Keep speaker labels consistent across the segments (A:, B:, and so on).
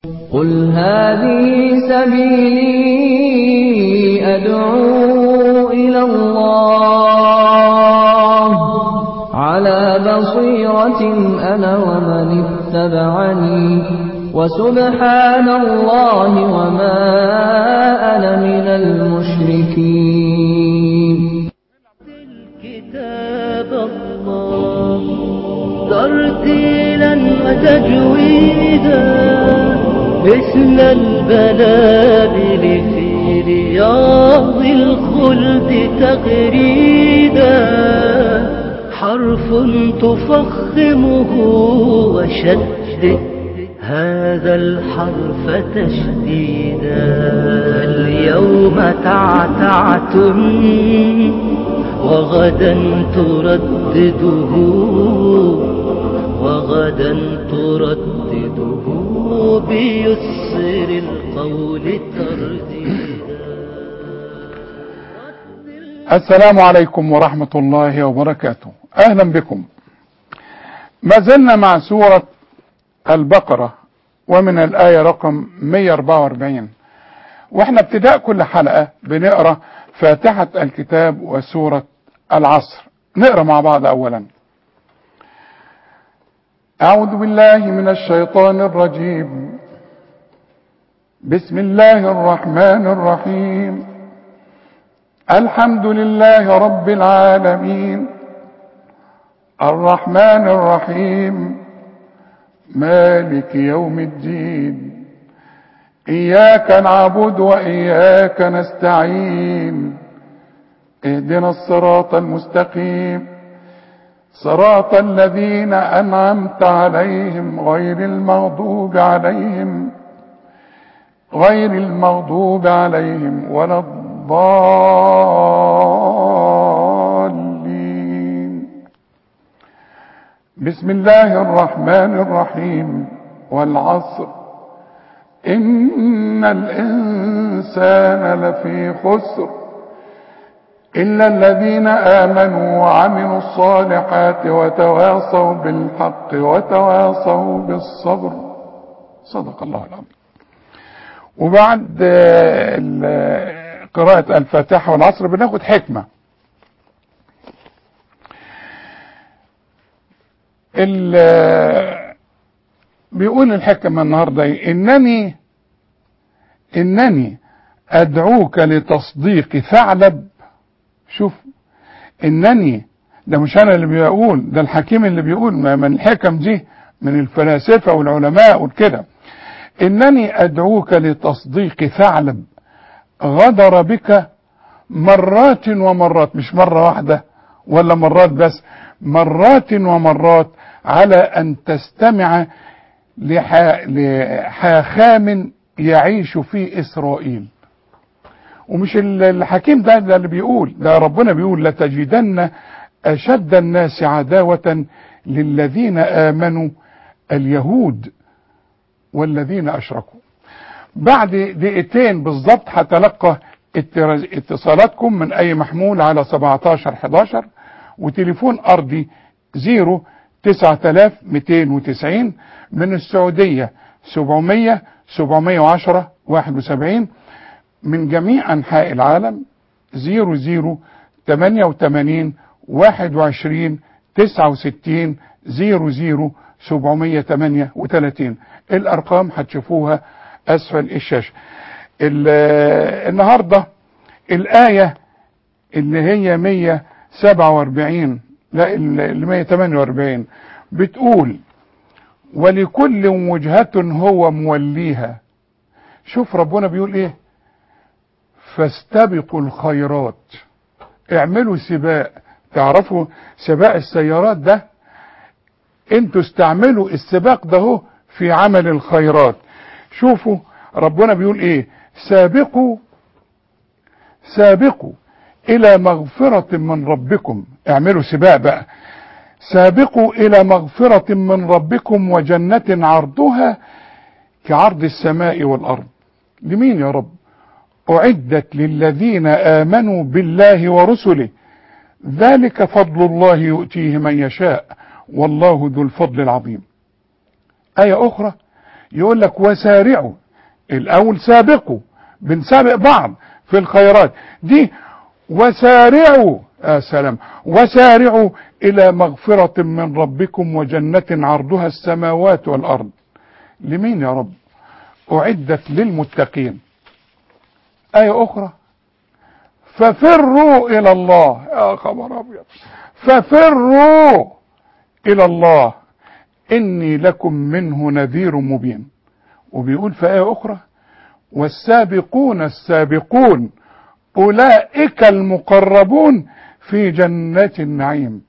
A: قل هذه سبيلي أدعو إلى الله على بصيرة أنا ومن اتبعني وسبحان الله وما أنا من المشركين
B: كتاب الله ترتيلا وتجويدا مثل البلابل في رياض الخلد تغريدا حرف تفخمه وشدد هذا الحرف تشديدا اليوم تعتعتم وغدا تردده وغدا تردده بيسر القول ترديدا
C: السلام عليكم ورحمة الله وبركاته أهلا بكم ما زلنا مع سورة البقرة ومن الآية رقم 144 واحنا ابتداء كل حلقة بنقرأ فاتحة الكتاب وسورة العصر نقرأ مع بعض أولا أعوذ بالله من الشيطان الرجيم بسم الله الرحمن الرحيم الحمد لله رب العالمين الرحمن الرحيم مالك يوم الدين إياك نعبد وإياك نستعين اهدنا الصراط المستقيم صراط الذين أنعمت عليهم غير المغضوب عليهم غير المغضوب عليهم ولا الضالين بسم الله الرحمن الرحيم والعصر إن الإنسان لفي خسر إلا الذين آمنوا وعملوا الصالحات وتواصوا بالحق وتواصوا بالصبر صدق الله العظيم وبعد قراءة الفاتحة والعصر بناخد حكمة بيقول الحكمة النهاردة إنني إنني أدعوك لتصديق ثعلب شوف إنني ده مش أنا اللي بيقول ده الحكيم اللي بيقول من الحكم دي من الفلاسفة والعلماء وكده إنني أدعوك لتصديق ثعلب غدر بك مرات ومرات مش مرة واحدة ولا مرات بس مرات ومرات على أن تستمع لحاخام يعيش في إسرائيل ومش الحكيم ده, ده اللي بيقول ده ربنا بيقول لتجدن أشد الناس عداوة للذين آمنوا اليهود والذين أشركوا بعد دقيقتين بالضبط هتلقى اتصالاتكم من أي محمول على 1711 وتليفون أرضي 0 9290 من السعودية 700 710 71 من جميع أنحاء العالم 00 88 21 69 00 738 الأرقام هتشوفوها أسفل الشاشة النهاردة الآية اللي هي 147 لا ال 148 بتقول ولكل وجهة هو موليها شوف ربنا بيقول ايه فاستبقوا الخيرات اعملوا سباق تعرفوا سباق السيارات ده انتوا استعملوا السباق ده هو في عمل الخيرات شوفوا ربنا بيقول ايه سابقوا سابقوا الى مغفرة من ربكم اعملوا سباق بقى سابقوا الى مغفرة من ربكم وجنة عرضها كعرض السماء والارض لمين يا رب اعدت للذين امنوا بالله ورسله ذلك فضل الله يؤتيه من يشاء والله ذو الفضل العظيم آية أخرى يقول لك وسارعوا الاول سابقوا بنسابق بعض في الخيرات دي وسارعوا يا سلام وسارعوا الى مغفرة من ربكم وجنة عرضها السماوات والارض لمين يا رب اعدت للمتقين ايه اخرى ففروا الى الله يا خبر ابيض ففروا الى الله اني لكم منه نذير مبين وبيقول في ايه اخرى والسابقون السابقون اولئك المقربون في جنات النعيم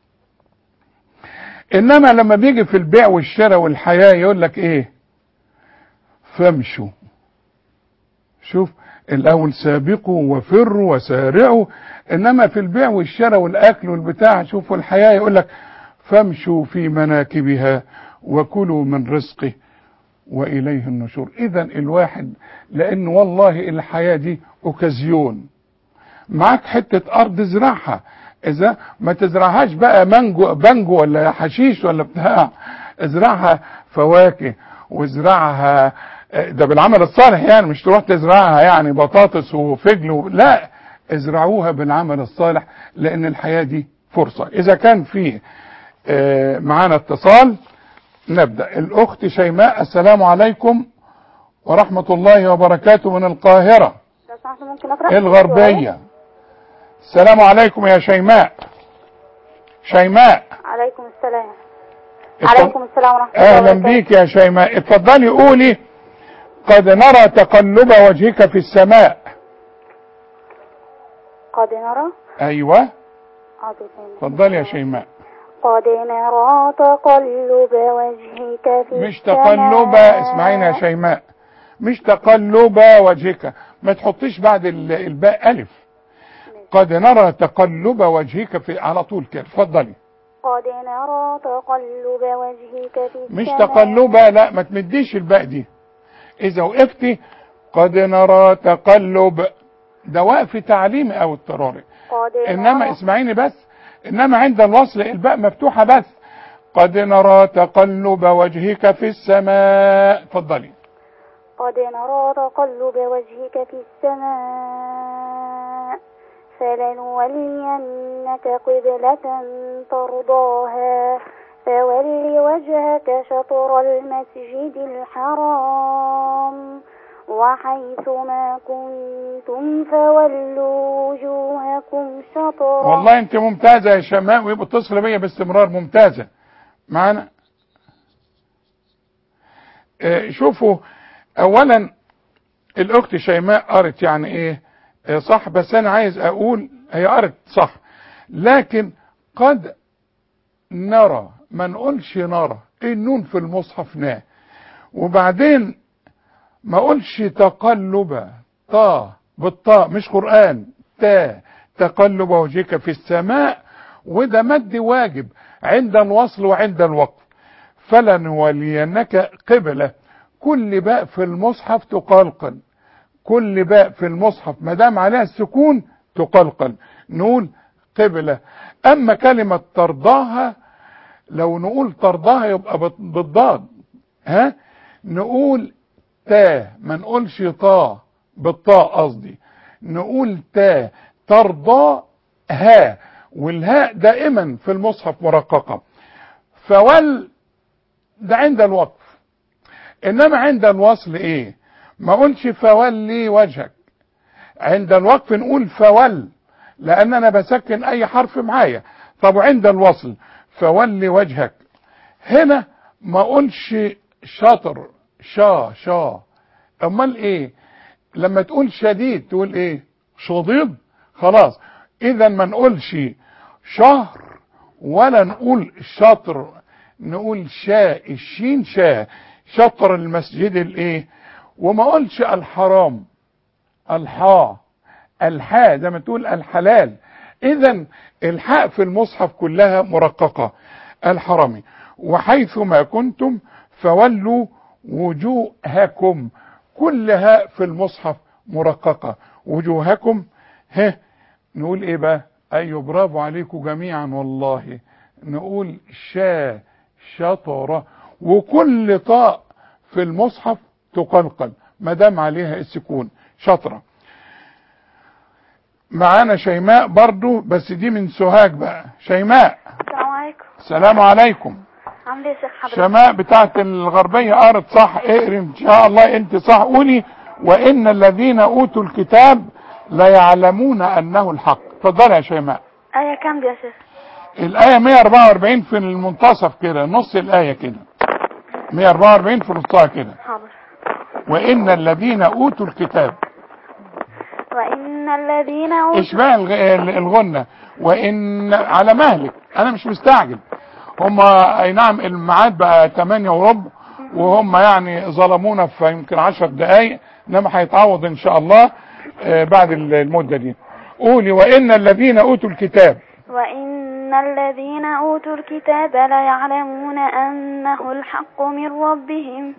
C: انما لما بيجي في البيع والشراء والحياة يقول لك ايه فامشوا شوف الاول سابقوا وفروا وسارعوا انما في البيع والشراء والاكل والبتاع شوفوا الحياة يقول لك فامشوا في مناكبها وكلوا من رزقه واليه النشور اذا الواحد لان والله الحياة دي اوكازيون معاك حتة ارض ازرعها اذا ما تزرعهاش بقى مانجو بانجو ولا حشيش ولا بتاع ازرعها فواكه وازرعها ده بالعمل الصالح يعني مش تروح تزرعها يعني بطاطس وفجل و... لا ازرعوها بالعمل الصالح لان الحياة دي فرصة اذا كان في اه معانا اتصال نبدأ الاخت شيماء السلام عليكم ورحمة الله وبركاته من القاهرة
D: لو سمحت ممكن اقرا
C: الغربية السلام عليكم يا شيماء شيماء
D: عليكم السلام
C: اتفضل-
D: عليكم السلام ورحمه الله
C: اهلا
D: وبركاته
C: بيك يا شيماء اتفضلي قولي قد نرى تقلب وجهك في السماء
D: قد نرى
C: ايوه
D: أعطي ثاني.
C: اتفضلي يا شيماء
D: قد نرى تقلب وجهك في
C: مش تقلب
D: السماء.
C: اسمعيني يا شيماء مش تقلب وجهك ما تحطيش بعد ال- الباء الف قد نرى تقلب وجهك في على طول كده اتفضلي
D: قد نرى تقلب وجهك في
C: مش
D: السماء
C: تقلب لا ما تمديش الباء دي اذا وقفتي قد نرى تقلب ده وقف تعليمي او اضطراري
D: قد
C: انما
D: نرى
C: اسمعيني بس انما عند الوصل الباء مفتوحة بس قد نرى تقلب وجهك في السماء اتفضلي
D: قد نرى تقلب وجهك في السماء فلنولينك قبلة ترضاها فول وجهك شطر المسجد الحرام وحيث ما كنتم فولوا وجوهكم شطرا
C: والله انت ممتازة يا شماء ويبقى اتصل بيا باستمرار ممتازة معانا اه شوفوا اولا الاخت شيماء قرت يعني ايه اه صح بس انا عايز اقول هي قرت صح لكن قد نرى ما نقولش نرى النون في المصحف نا وبعدين ما اقولش تقلب طا بالطاء مش قرآن تا تقلب وجهك في السماء وده مد واجب عند الوصل وعند الوقف فلنولينك قبلة كل باء في المصحف تقلقل كل باء في المصحف ما دام عليها السكون تقلقل نقول قبلة اما كلمة ترضاها لو نقول ترضاها يبقى بت- بالضاد ها نقول تا ما نقولش طا بالطاء قصدي نقول تا ترضى ها والهاء دائما في المصحف مرققة فول ده عند الوقف انما عند الوصل ايه ما اقولش فولي وجهك عند الوقف نقول فول لان انا بسكن اي حرف معايا طب وعند الوصل فولي وجهك هنا ما اقولش شاطر شا شا امال ايه لما تقول شديد تقول ايه شديد خلاص اذا ما نقولش شهر ولا نقول شطر نقول شاء الشين شاء شطر المسجد الايه وما اقولش الحرام الحاء الحاء زي ما تقول الحلال اذا الحاء في المصحف كلها مرققة الحرمي وحيث ما كنتم فولوا وجوهكم كلها في المصحف مرققة وجوهكم ها نقول ايه بقى ايوه برافو عليكم جميعا والله نقول شا شطرة وكل طاء في المصحف تقلقل ما دام عليها السكون شطرة معانا شيماء برضو بس دي من سوهاج بقى شيماء
D: السلام عليكم
C: السلام عليكم
D: عامل ايه يا شيخ حضرتك
C: شماء بتاعت الغربية قرت صح اقري ان شاء الله انت صح قولي وان الذين اوتوا الكتاب ليعلمون انه الحق اتفضلي يا شيماء
D: ايه كام دي يا شيخ
C: الآية 144 في المنتصف كده نص الآية كده 144 في نصها كده
D: حاضر
C: وإن الذين أوتوا الكتاب
D: وان الذين اوتوا
C: اشباه الغ- ال- الغنة وإن على مهلك أنا مش مستعجل هم أي نعم الميعاد بقى 8 وربع وهم يعني ظلمونا في يمكن 10 دقايق إنما هيتعوض إن شاء الله آه، بعد ال- المدة دي قولي وإن الذين أوتوا الكتاب
D: وان الذين اوتوا الكتاب ليعلمون انه الحق من ربهم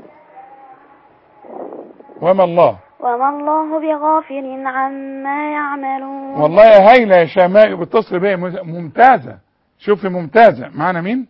C: وما الله
D: وما الله بغافل عما يعملون
C: والله يا هايلة يا شماء بتصل بيا مز- ممتازة شوفي ممتازة معنا مين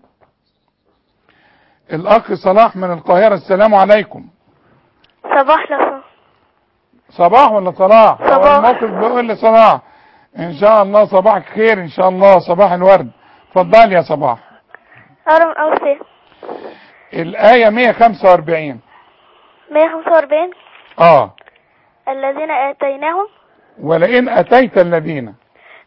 C: الأخ صلاح من القاهرة السلام عليكم
D: صباح لكم
C: صباح ولا صلاح هو
D: صباح.
C: الموقف بيقول لي صلاح إن شاء الله صباحك خير إن شاء الله صباح الورد اتفضل يا صباح
D: أرم أوسي
C: الآية 145
D: 145
C: آه
D: الذين آتيناهم
C: ولئن أتيت الذين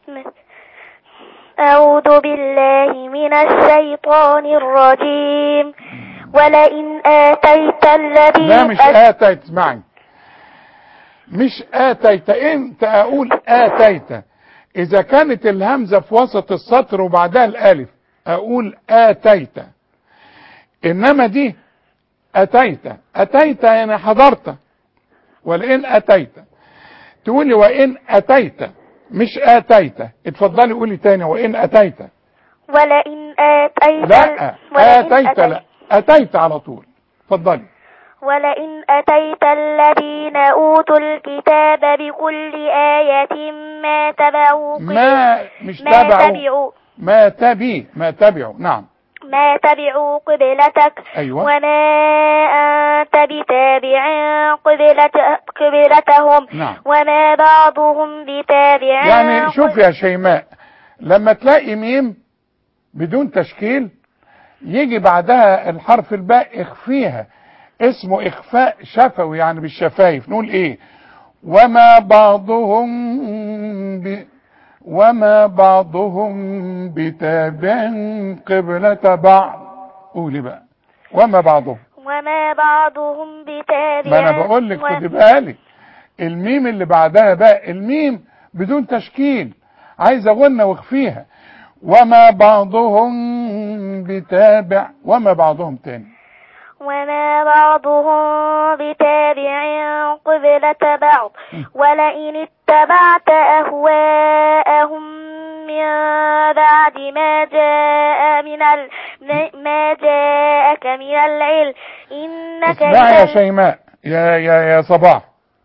D: أعوذ بالله من الشيطان الرجيم ولئن آتيت الذين
C: لا مش آتيت اسمعي مش آتيت انت اقول آتيت اذا كانت الهمزة في وسط السطر وبعدها الالف اقول آتيت انما دي اتيت اتيت يعني حضرت ولئن اتيت تقولي وان اتيت مش اتيت اتفضلي قولي تاني وان اتيت
D: ولئن آتيت
C: لا
D: ولئن
C: اتيت لا اتيت على طول اتفضلي
D: ولئن أتيت الذين أوتوا الكتاب بكل آية ما تبعوا
C: ما مش
D: ما
C: تبعوا
D: تبعوا
C: ما تبي ما تبعوا نعم
D: ما تبعوا قبلتك
C: أيوة.
D: وما أنت بتابع قبلت قبلتهم
C: نعم.
D: وما بعضهم بتابع
C: يعني شوف يا شيماء لما تلاقي ميم بدون تشكيل يجي بعدها الحرف الباء اخفيها اسمه اخفاء شفوي يعني بالشفايف نقول ايه وما بعضهم ب وما بعضهم بتابع قبلة بعض قولي بقى وما بعضهم
D: وما بعضهم بتابع
C: ما انا بقول لك
D: و-
C: خدي بالك الميم اللي بعدها بقى الميم بدون تشكيل عايزه غنه واخفيها وما بعضهم بتابع وما بعضهم تاني
D: وما بعضهم بتابع قبلة بعض ولئن اتبعت أهواءهم من بعد ما جاء من ال... ما جاءك من العلم إنك
C: اسمعي يا
D: إذا
C: شيماء يا يا يا صباح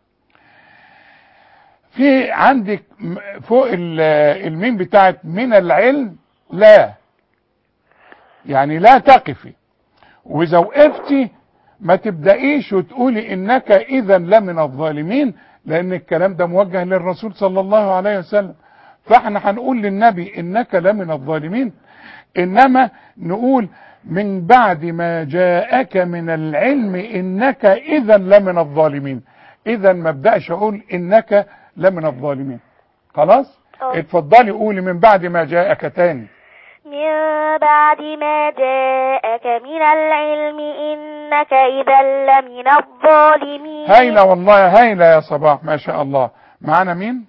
C: في عندك م- فوق ال- الميم بتاعت من العلم لا يعني لا تقفي واذا وقفتي ما تبدأيش وتقولي انك اذا لمن الظالمين لان الكلام ده موجه للرسول صلى الله عليه وسلم فاحنا هنقول للنبي انك لمن الظالمين انما نقول من بعد ما جاءك من العلم انك اذا لمن الظالمين اذا ما ابداش اقول انك لمن الظالمين خلاص
D: أه.
C: اتفضلي قولي من بعد ما جاءك تاني
D: من بعد ما جاءك من العلم إنك إذا لمن الظالمين
C: هايلة والله هايلة يا صباح ما شاء الله معانا مين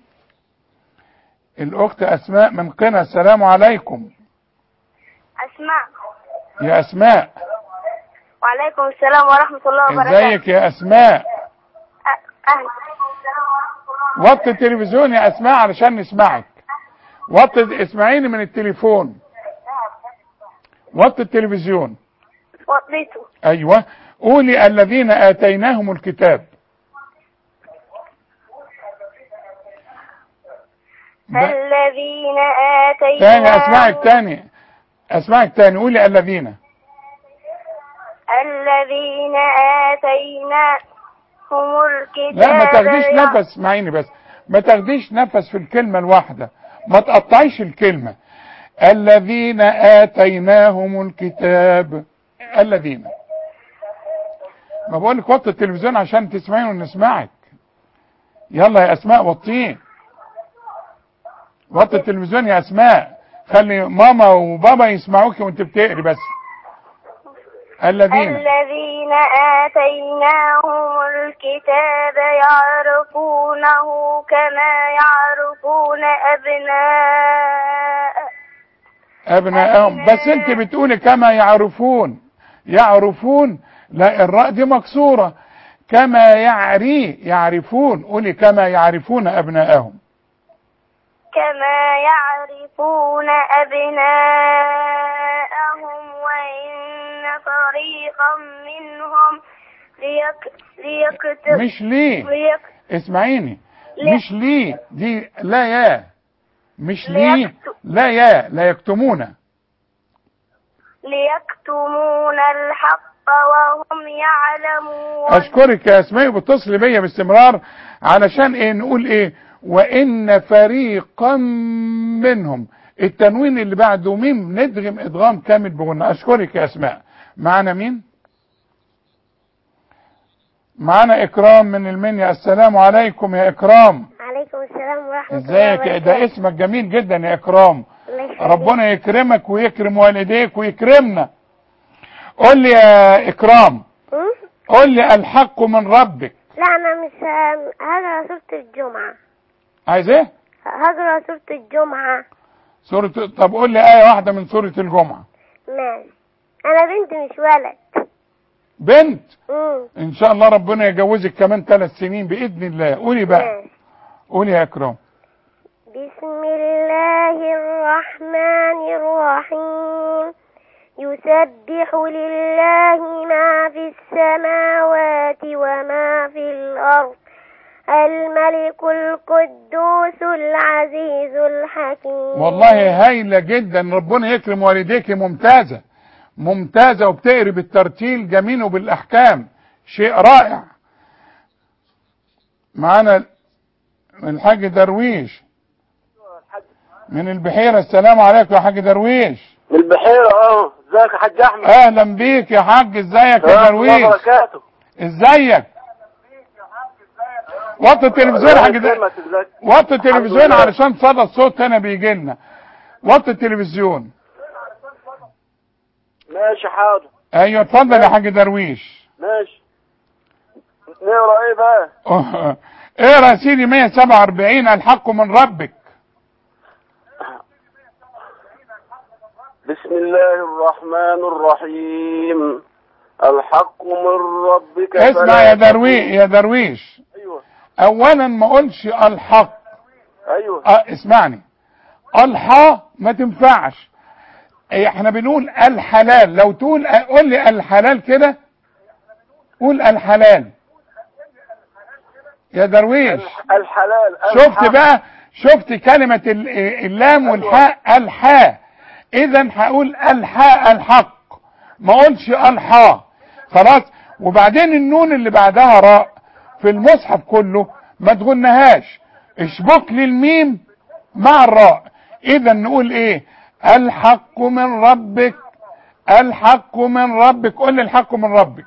C: الاخت اسماء من قنا السلام عليكم
D: أسمع
C: يا اسماء
D: وعليكم السلام ورحمة الله وبركاته
C: ازيك يا اسماء
D: أ- أهلا
C: وطي التلفزيون يا اسماء علشان نسمعك وطي اسمعيني من التليفون وطي التلفزيون
D: وطيته
C: ايوه قولي الذين اتيناهم الكتاب ب-
D: الذين آتيناهم
C: تاني اسمعك تاني اسمعك تاني قولي الذين
D: الذين آتيناهم الكتاب
C: لا ما تاخديش
D: يع-
C: نفس اسمعيني بس ما تاخديش نفس في الكلمة الواحدة ما تقطعيش الكلمة الذين آتيناهم الكتاب الذين ما بقول لك وطي التلفزيون عشان تسمعين ونسمعك يلا يا اسماء وطيه وطي التلفزيون يا اسماء خلي ماما وبابا يسمعوكي وانت بتقري بس الذين
D: الذين آتيناهم الكتاب يعرفونه كما يعرفون أبناء
C: ابنائهم بس انت بتقولي كما يعرفون يعرفون لا الراء دي مكسورة كما يعري يعرفون قولي كما يعرفون ابنائهم
D: كما يعرفون أبناءهم وإن فريقا منهم ليك ليكتب
C: مش ليه
D: ليك
C: اسمعيني
D: لا.
C: مش ليه دي لا يا مش ليه
D: ليكتب.
C: لا يا لا يكتمون
D: ليكتمون الحق وهم يعلمون
C: اشكرك يا اسماء بتصل بيا باستمرار علشان ايه نقول ايه وان فريقا منهم التنوين اللي بعده ميم ندغم ادغام كامل بغنى اشكرك يا اسماء معانا مين معانا اكرام من المنيا السلام عليكم يا اكرام
D: عليكم السلام ورحمة
C: ازيك ده اسمك جميل جدا يا اكرام ربنا يكرمك ويكرم والديك ويكرمنا قول لي يا اكرام قول لي الحق من ربك
D: لا أنا مش هقرا سورة الجمعة
C: عايز ايه
D: هقرا سورة الجمعة
C: سورة طب قول لي آية واحدة من سورة الجمعة
D: ماشي أنا بنت مش ولد
C: بنت
D: مم.
C: ان شاء الله ربنا يجوزك كمان ثلاث سنين بإذن الله قولي بقى
D: ماشي.
C: قولي يا اكرام
D: بسم الله الرحمن الرحيم يسبح لله ما في السماوات وما في الأرض الملك القدوس العزيز الحكيم
C: والله هايلة جدا ربنا يكرم والديك ممتازة ممتازة وبتقري بالترتيل جميل وبالأحكام شيء رائع معانا الحاج درويش من البحيرة السلام عليكم يا حاج درويش
E: من البحيرة اه ازيك يا حاج احمد
C: اهلا بيك يا حاج ازيك يا
E: الله
C: درويش
E: وبركاته
C: ازيك وطي التلفزيون يا حاج درويش
E: يكرمك ازيك
C: وطي التلفزيون
E: الحمد لله.
C: علشان صدى الصوت هنا بيجي لنا وطي التلفزيون
E: ماشي حاضر
C: ايوه اتفضل يا حاج درويش
E: ماشي نقرا ايه بقى
C: اقرا يا سيدي 147 الحق من ربك
E: بسم الله الرحمن الرحيم الحق من ربك
C: اسمع
E: فلا
C: يا
E: تكن-
C: درويش يا درويش
E: ايوه
C: اولا ما قولش الحق
E: ايوه
C: اه اسمعني الحا ما تنفعش إيه، احنا بنقول الحلال لو تقول قول لي الحلال كده قول الحلال يا درويش
E: الحلال
C: شفت
E: الحق.
C: بقى شفت كلمة ال- اللام والحاء الحاء اذا هقول الحاء الحق ما اقولش الحاء خلاص وبعدين النون اللي بعدها راء في المصحف كله ما تغنهاش اشبك لي الميم مع الراء اذا نقول ايه الحق من ربك الحق من ربك قول لي الحق من ربك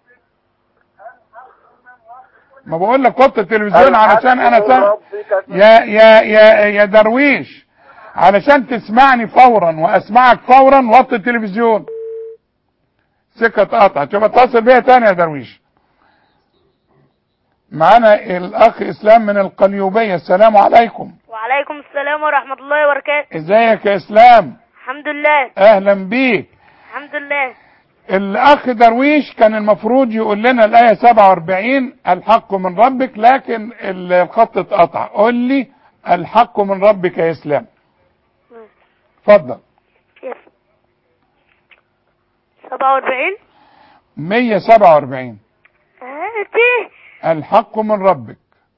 C: ما بقول لك وطي التلفزيون
E: الحق
C: علشان انا
E: من
C: سامع
E: ربك
C: يا يا يا يا درويش علشان تسمعني فورا واسمعك فورا وطي التلفزيون سكة قطع شوف اتصل بيها تاني يا درويش معانا الاخ اسلام من القليوبية السلام عليكم
D: وعليكم السلام ورحمة الله وبركاته
C: ازيك يا اسلام
D: الحمد لله
C: اهلا بيك
D: الحمد لله
C: الاخ درويش كان المفروض يقول لنا الايه 47 الحق من ربك لكن الخط اتقطع قول لي الحق من ربك يا اسلام اتفضل
D: يس سبعة واربعين
C: 147
D: هاتي
C: الحق من ربك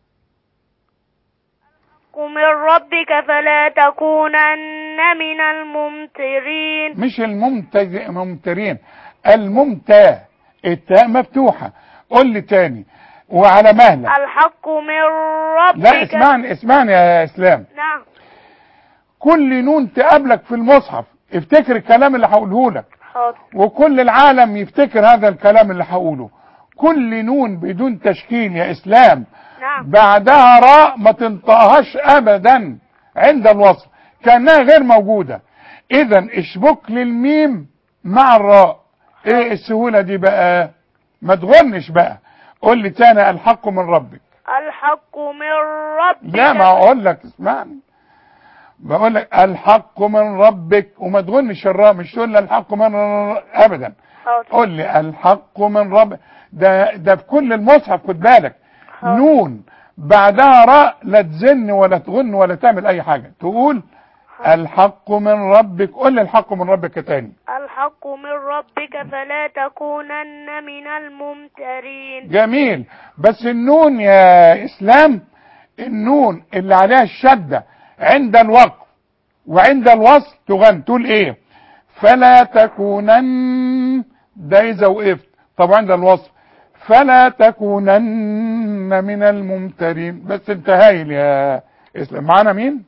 D: من ربك فلا تكونن من الممترين
C: مش الممتز- الممترين الممتاة التاء مفتوحة قول لي تاني وعلى مهلك
D: الحق من ربك
C: لا اسمعني اسمعني يا اسلام
D: نعم
C: كل نون تقابلك في المصحف افتكر الكلام اللي هقوله لك
D: حاضر
C: وكل العالم يفتكر هذا الكلام اللي هقوله كل نون بدون تشكيل يا اسلام
D: نعم
C: بعدها راء ما تنطقهاش ابدا عند الوصل كانها غير موجوده اذا اشبك للميم مع الراء ايه السهوله دي بقى ما تغنش بقى قول لي تاني الحق من ربك
D: الحق من ربك
C: لا ما اقول لك اسمعني بقول لك الحق من ربك وما تغنش الراء مش تقول لي الحق من ر- ابدا
D: حاضر
C: قول لي الحق من رب ده ده في كل المصحف خد بالك
D: حاضر.
C: نون بعدها راء لا تزن ولا تغن ولا تعمل اي حاجه تقول الحق من ربك قول لي الحق من ربك تاني
D: الحق من ربك فلا تكونن من الممترين
C: جميل بس النون يا اسلام النون اللي عليها الشده عند الوقف وعند الوصل تغن تقول ايه فلا تكونن ده اذا وقفت طب عند الوصل فلا تكونن من الممترين بس انت هايل يا اسلام معانا مين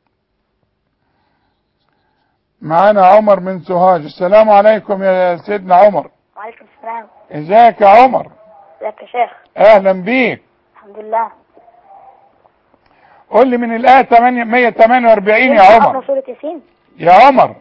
C: معانا عمر من سوهاج السلام عليكم يا سيدنا عمر
D: وعليكم السلام
C: ازيك يا عمر
D: ازيك يا شيخ
C: اهلا بيك
D: الحمد لله
C: قول لي من الآية 8 148 يا
D: ينفع
C: عمر
D: اقرا سورة ياسين
C: يا عمر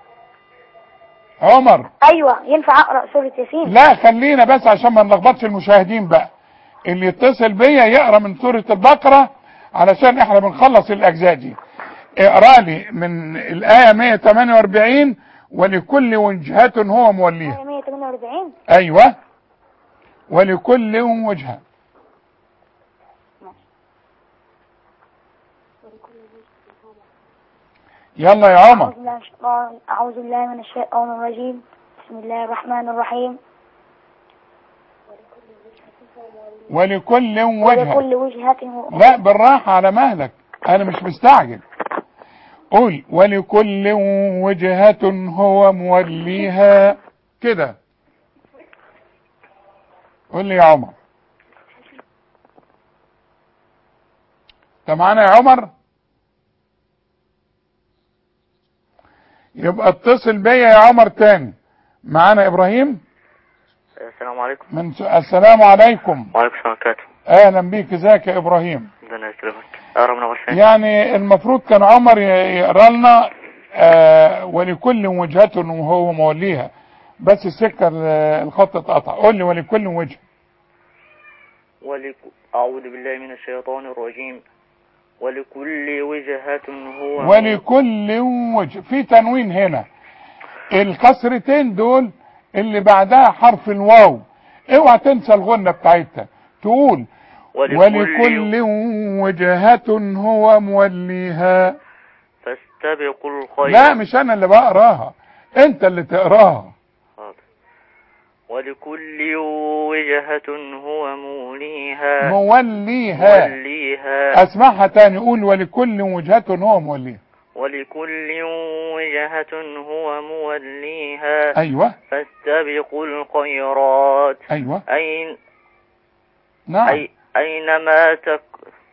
C: عمر
D: ايوه ينفع اقرا سورة ياسين
C: لا خلينا بس عشان ما نلخبطش المشاهدين بقى اللي يتصل بيا يقرا من سورة البقرة علشان احنا بنخلص الاجزاء دي اقرا لي من الآية 148 ولكل وجهة هو موليها
D: 148
C: ايوه ولكل وجهة يلا يا عمر
D: أعوذ بالله من الشيطان أعوذ بالله من الشيطان الرجيم بسم الله الرحمن الرحيم
C: ولكل وجهة
D: ولكل وجهة
C: لا بالراحة على مهلك انا مش مستعجل قول ولكل وجهة هو موليها كده قول لي يا عمر انت معانا يا عمر يبقى اتصل بيا يا عمر تاني معانا ابراهيم
F: السلام عليكم
C: من س... السلام عليكم
F: وعليكم السلام وبركاته
C: اهلا بيك ازيك يا ابراهيم
F: ربنا يكرمك اقرا من اول شيء
C: يعني المفروض كان عمر ي- يقرا لنا آه ولكل وجهة وهو موليها بس السكه ال- الخط اتقطع قول لي ولكل وجه
F: ولك... أعوذ بالله من الشيطان الرجيم ولكل وجهة هو
C: ولكل وجه في تنوين هنا الكسرتين دول اللي بعدها حرف الواو اوعى تنسى الغنة بتاعتها تقول ولكل وجهة هو موليها
F: فاستبقوا الخير
C: لا مش انا اللي بقراها انت اللي تقراها
F: حاضر. ولكل وجهة هو موليها
C: موليها
F: موليها
C: اسمعها تاني قول ولكل وجهة هو موليها
F: ولكل وجهة هو موليها
C: ايوه
F: فاستبقوا الخيرات
C: ايوه
F: أين
C: نعم
F: أي أينما تك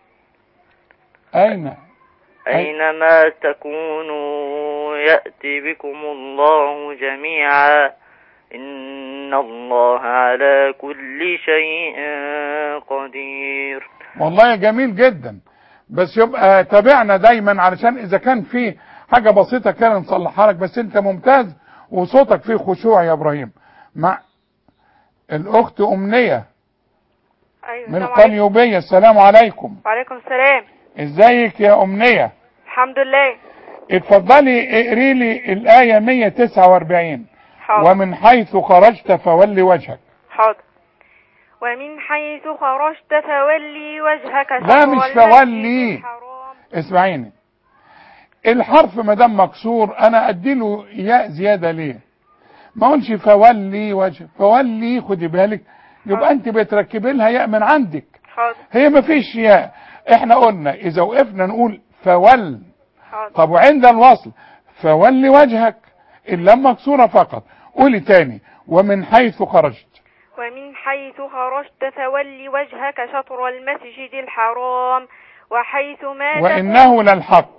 C: اين
F: أينما تكونوا يأتي بكم الله جميعا إن الله على كل شيء قدير
C: والله جميل جدا بس يبقى تابعنا دايما علشان اذا كان في حاجة بسيطة كان نصلحها لك بس انت ممتاز وصوتك فيه خشوع يا ابراهيم مع الاخت امنية
D: أيوة
C: من
D: السلام عليكم.
C: القليوبية السلام عليكم
D: وعليكم السلام
C: ازيك يا امنية
D: الحمد لله
C: اتفضلي اقري لي الاية 149
D: حاضر
C: ومن حيث خرجت فولي وجهك
D: حاضر ومن حيث خرجت فولي وجهك
C: لا،
D: شطر
C: مش
D: المسجد
C: فولي.
D: الحرام.
C: اسمعيني الحرف ما دام مكسور انا اديله ياء زياده ليه ما اقولش فولي وجه فولي خدي بالك يبقى انت بتركبي لها ياء من عندك
D: حاضر
C: هي ما فيش ياء احنا قلنا اذا وقفنا نقول فول
D: حاضر
C: طب وعند الوصل فولي وجهك اللام مكسوره فقط قولي تاني ومن حيث خرجت
G: ومن حيث خرجت فول وجهك شطر المسجد الحرام وحيث ما تكون-
C: وإنه للحق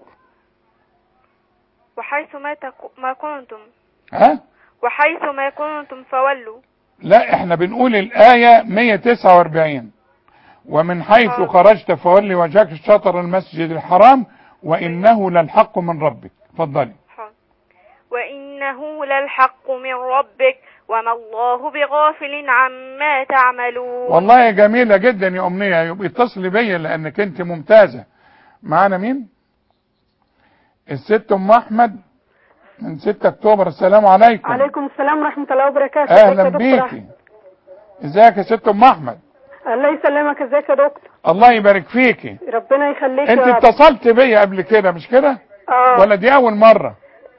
G: وحيث ما, تكو ما كنتم
C: ها
G: وحيث ما كنتم فولوا
C: لا احنا بنقول الآية 149 ومن حيث
G: آه.
C: خرجت فولي وجهك شطر المسجد الحرام وإنه للحق من ربك اتفضلي
G: حاضر. وإنه للحق من ربك وما الله بغافل عما تعملون
C: والله جميلة جدا يا أمنية يبقى اتصلي بيا لأنك أنت ممتازة معانا مين الست أم أحمد من 6 أكتوبر السلام عليكم
H: عليكم السلام ورحمة الله وبركاته
C: أهلا
H: ازيك يا دكتور
C: بيكي
H: أحمد؟
C: ازيك يا ست أم أحمد
H: الله يسلمك ازيك يا دكتور
C: الله يبارك فيكي
H: ربنا يخليك
C: انت
H: يا رب
C: اتصلت بيا قبل كده مش كده
H: اه
C: ولا دي أول مرة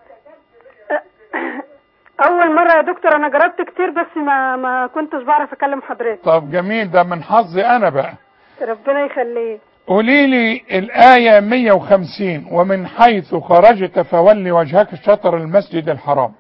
H: اول مرة يا دكتور انا جربت كتير بس ما ما كنتش بعرف اكلم حضرتك
C: طب جميل ده من حظي أنا بقى
H: ربنا يخليك
C: قولي لي الآية 150 ومن حيث خرجت فولي وجهك شطر المسجد الحرام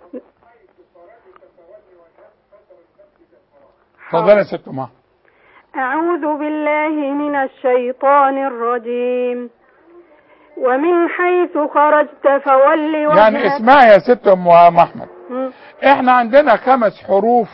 C: اتفضلي يا ست أم أحمد.
H: أعوذ بالله من الشيطان الرجيم ومن حيث خرجت فول وجهك
C: يعني اسمعي يا ست ام احمد
H: مم.
C: احنا عندنا خمس حروف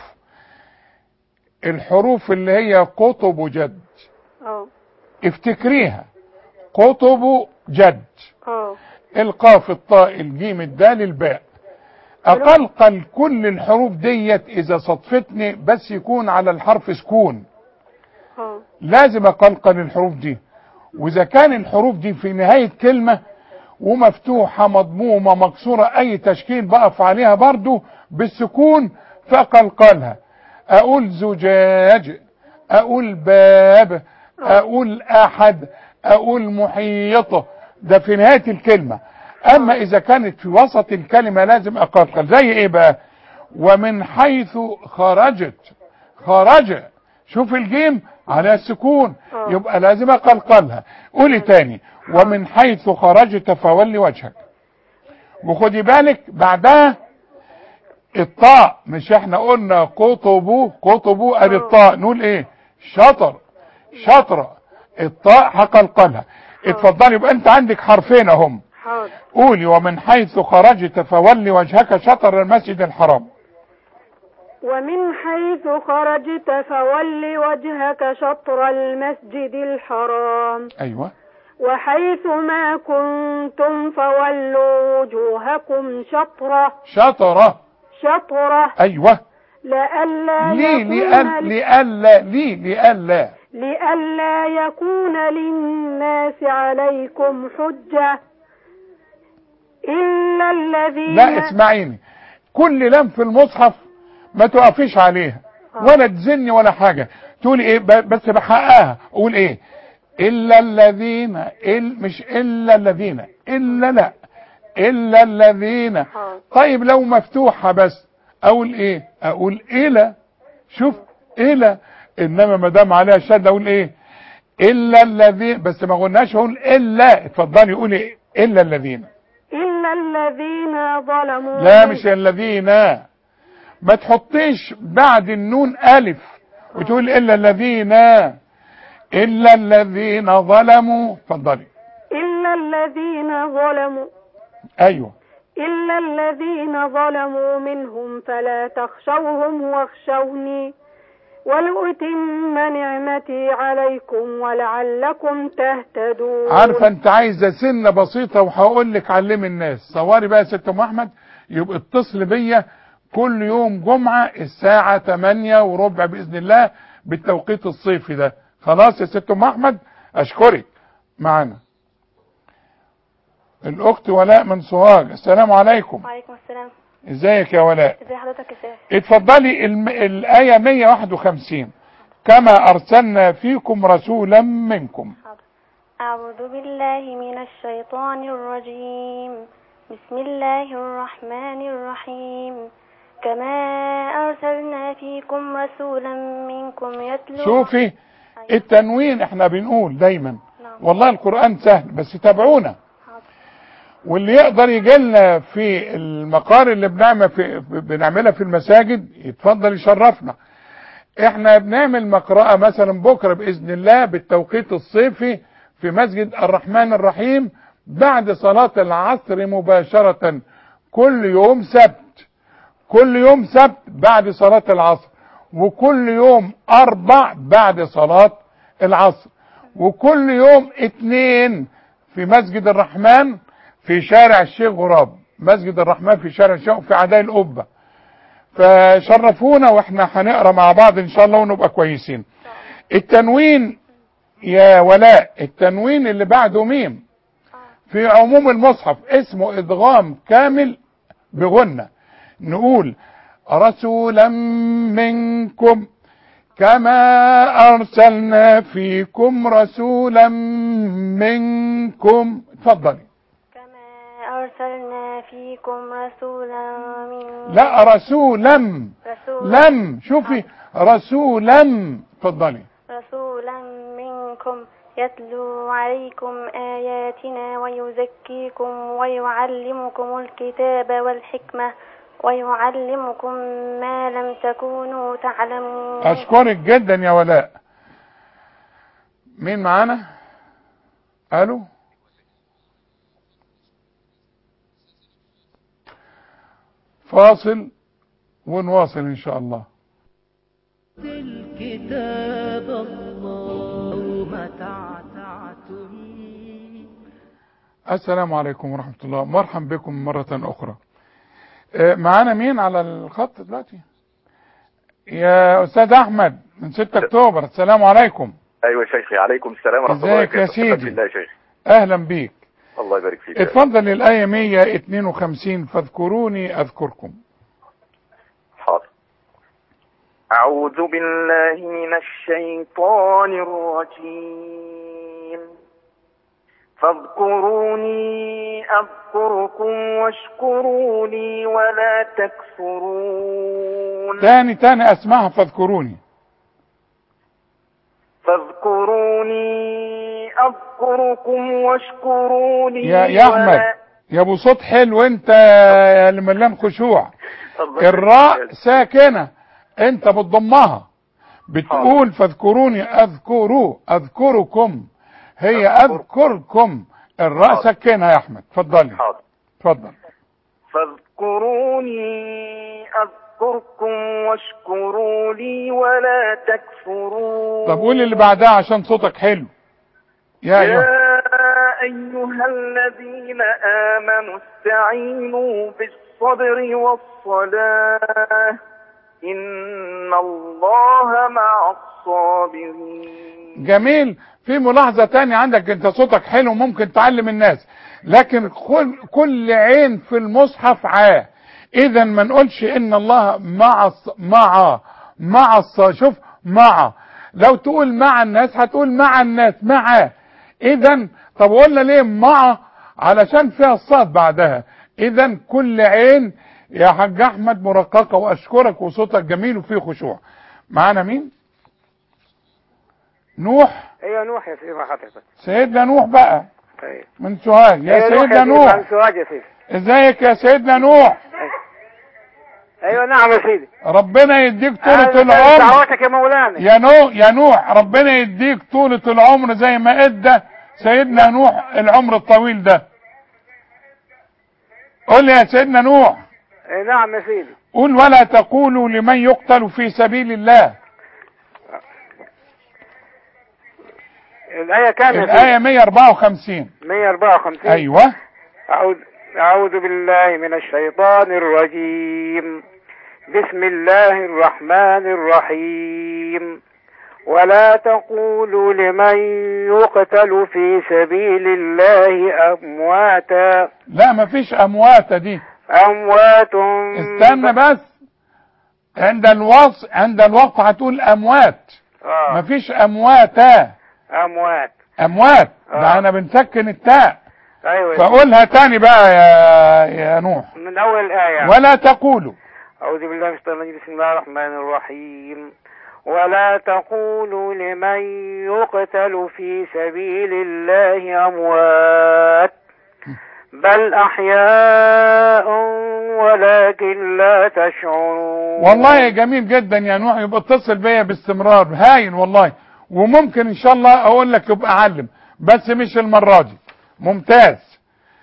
C: الحروف اللي هي قطب جد
H: اه
C: افتكريها قطب جد
H: اه
C: القاف الطاء الجيم الدال الباء اقلقل كل الحروف ديت اذا صدفتني بس يكون على الحرف سكون
H: اه
C: لازم اقلقل الحروف دي واذا كان الحروف دي في نهاية كلمة ومفتوحة مضمومة مكسورة اي تشكيل بقف عليها برضو بالسكون فاقلقلها اقول زجاج اقول باب اقول احد اقول محيطة ده في نهاية الكلمة اما اذا كانت في وسط الكلمة لازم اقلقل زي ايه بقى ومن حيث خرجت خرج شوف الجيم على السكون
H: آه.
C: يبقى لازم اقلقلها قولي تاني ومن حيث خرجت فولي وجهك وخدي بالك بعدها الطاء مش احنا قلنا قطبو قطبو ادي
H: آه.
C: الطاء نقول ايه شطر شطرة الطاء هقلقلها اتفضلي يبقى انت عندك حرفين اهم
H: حاضر
C: قولي ومن حيث خرجت فولي وجهك شطر المسجد الحرام
H: ومن حيث خرجت فول وجهك شطر المسجد الحرام
C: ايوه
H: وحيث ما كنتم فولوا وجوهكم شطرة
C: شطرة
H: شطرة
C: ايوه
H: لئلا
C: ليه
H: يكون
C: لأل لألا ليه لألا
H: لئلا يكون للناس عليكم حجة إلا الذين
C: لا اسمعيني كل لام في المصحف ما تقفيش عليها ولا تزني ولا حاجة تقول ايه ب- بس بحقها اقول ايه الا الذين ال مش الا الذين الا لا الا الذين
H: حاضر.
C: طيب لو مفتوحة بس اقول ايه اقول الى شوف الى انما ما دام عليها شد اقول ايه الا الذين بس ما قلناش اقول الا اتفضلي قولي الا الذين
H: إلا الذين ظلموا
C: لا مش الذين ما تحطيش بعد النون ألف وتقول إلا الذين إلا الذين ظلموا اتفضلي
H: إلا الذين ظلموا
C: أيوه
H: إلا الذين ظلموا منهم فلا تخشوهم واخشوني ولأتم نعمتي عليكم ولعلكم تهتدون
C: عارفة أنت عايزة سنة بسيطة وهقول لك علمي الناس صوري بقى يا ست أم أحمد يبقى اتصل بيا كل يوم جمعة الساعة 8 وربع بإذن الله بالتوقيت الصيفي ده خلاص يا ست أم أحمد أشكرك معانا الأخت ولاء من سوهاج السلام عليكم
G: وعليكم السلام
C: ازيك يا ولاء
G: ازي حضرتك يا سيف
C: اتفضلي الم... الآية 151 كما أرسلنا فيكم رسولا منكم
G: أعوذ بالله من الشيطان الرجيم بسم الله الرحمن الرحيم كما أرسلنا فيكم رسولا منكم يتلو
C: شوفي التنوين احنا بنقول دايما
G: نعم.
C: والله القرآن سهل بس تابعونا واللي يقدر يجي لنا في المقار اللي بنعمل في بنعملها في المساجد يتفضل يشرفنا احنا بنعمل مقرأة مثلا بكرة بإذن الله بالتوقيت الصيفي في مسجد الرحمن الرحيم بعد صلاة العصر مباشرة كل يوم سبت كل يوم سبت بعد صلاة العصر وكل يوم أربع بعد صلاة العصر وكل يوم اتنين في مسجد الرحمن في شارع الشيخ غراب مسجد الرحمن في شارع الشيخ في عداء القبة فشرفونا واحنا هنقرا مع بعض ان شاء الله ونبقى كويسين التنوين يا ولاء التنوين اللي بعده ميم في عموم المصحف اسمه ادغام كامل بغنة نقول رسولا منكم كما ارسلنا فيكم رسولا منكم اتفضلي
I: كما أرسلنا فيكم رسولا من
C: لا رسولا
I: رسولا
C: لم شوفي رسولا اتفضلي
I: رسولا منكم يتلو عليكم آياتنا ويزكيكم ويعلمكم الكتاب والحكمة ويعلمكم ما لم تكونوا تعلمون
C: اشكرك جدا يا ولاء مين معانا الو فاصل ونواصل ان شاء الله
B: الكتاب الله ما تعتعتم
C: السلام عليكم ورحمة الله مرحبا بكم مرة أخرى آه، معانا مين على الخط دلوقتي يا أستاذ أحمد من 6 أكتوبر السلام عليكم
J: ايوه يا شيخي عليكم السلام ورحمه الله
C: ازيك يا
J: وبركاته
C: سيدي؟
J: بالله يا شيخ
C: أهلا بيك
J: الله يبارك فيك
C: اتفضل الآية 152 فاذكروني أذكركم
J: حاضر اعوذ بالله من الشيطان الرجيم فاذكروني اذكركم واشكروا لي ولا تكفرون
C: تاني تاني أسمعها فاذكروني
J: فاذكروني اذكركم واشكروا لي
C: يا يا
J: ولا-
C: أحمد يا أبو صوت حلو أنت يا اللي مليان خشوع
J: الله يبارك
C: الراء
J: فيك.
C: ساكنة انت بتضمها بتقول فاذكروني اذكروا اذكركم هي اذكركم الراء
J: حاضر.
C: ساكنة يا احمد اتفضلي
J: حاضر
C: اتفضل
J: فاذكروني أذكركم واشكروا لي ولا تكفرون
C: طب قول اللي بعدها عشان صوتك حلو يا
J: يا
C: ايها
J: أيها الذين آمنوا استعينوا بالصبر والصلاة إن الله مع الصابرين
C: جميل في ملاحظة تانية عندك انت صوتك حلو ممكن تعلم الناس لكن كل, كل عين في المصحف عاه اذا ما نقولش ان الله مع الص- مع مع الص- شوف مع لو تقول مع الناس هتقول مع الناس مع اذا طب قلنا ليه مع علشان فيها الصاد بعدها اذا كل عين يا حاج احمد مرققه واشكرك وصوتك جميل وفيه خشوع معانا مين نوح
K: ايوه نوح يا سيدي مع حضرتك
C: سيدنا نوح بقى
K: طيب
C: من سوهاج يا
K: أيوة
C: سيدنا
K: يا سيدي،
C: نوح
K: عن سواج يا سيدي
C: ازيك يا سيدنا نوح
K: ايوه نعم يا سيدي
C: ربنا يديك طولة
K: أهلا
C: العمر
K: دعوتك يا مولانا
C: يا نوح يا نوح ربنا يديك طولة العمر زي ما ادى سيدنا نوح العمر الطويل ده قول لي يا سيدنا نوح
K: إيه نعم يا سيدي
C: قول ولا تقولوا لمن يقتل في سبيل الله
K: الآية كام يا
C: الآية
K: سيدي
C: 154
K: 154
C: ايوه
K: أعوذ أعوذ بالله من الشيطان الرجيم بسم الله الرحمن الرحيم ولا تقولوا لمن يقتل في سبيل الله أمواتا
C: لا مفيش اموات دي
K: أموات
C: استنى بس عند الوصف عند الوقف هتقول اموات
K: آه.
C: مفيش امواتا
K: أموات
C: اموات
K: آه.
C: ده انا بنسكن التاء
K: أيوة يا سيدي.
C: فقولها تاني بقى يا يا نوح
K: من أول الآية
C: ولا تقولوا
K: أعوذ بالله من الشيطان الرجيم بسم الله الرحمن الرحيم ولا تقولوا لمن يقتل في سبيل الله أموات بل أحياء ولكن لا تشعرون
C: والله جميل جدا يا نوح يبقى اتصل بيا باستمرار هاين والله وممكن ان شاء الله اقول لك يبقى اعلم بس مش المرة دي ممتاز